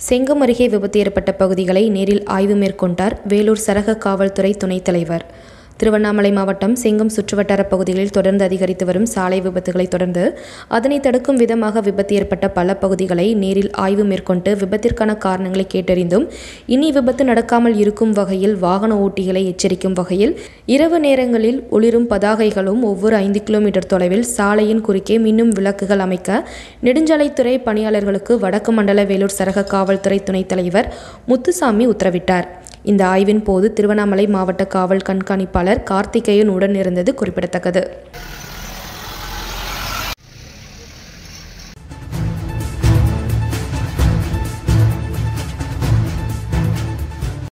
செங்கம் அருகே விபத்து ஏற்பட்ட பகுதிகளை நேரில் ஆய்வு மேற்கொண்டார் வேலூர் சரக காவல்துறை துணைத் தலைவர் திருவண்ணாமலை மாவட்டம் செங்கம் சுற்றுவட்டார பகுதிகளில் தொடர்ந்து அதிகரித்து வரும் சாலை விபத்துகளை தொடர்ந்து அதனை தடுக்கும் விதமாக விபத்து ஏற்பட்ட பல பகுதிகளை நேரில் ஆய்வு மேற்கொண்டு விபத்திற்கான காரணங்களை கேட்டறிந்தும் இனி விபத்து நடக்காமல் இருக்கும் வகையில் வாகன ஓட்டிகளை எச்சரிக்கும் வகையில் இரவு நேரங்களில் ஒளிரும் பதாகைகளும் ஒவ்வொரு ஐந்து கிலோமீட்டர் தொலைவில் சாலையின் குறுக்கே மின்னும் விளக்குகள் அமைக்க நெடுஞ்சாலைத்துறை பணியாளர்களுக்கு வடக்கு மண்டல வேலூர் சரக காவல்துறை துணைத் தலைவர் முத்துசாமி உத்தரவிட்டார் இந்த ஆய்வின் போது திருவண்ணாமலை மாவட்ட காவல் கண்காணிப்பாளர் கார்த்திகேயன் உடன் இருந்தது குறிப்பிடத்தக்கது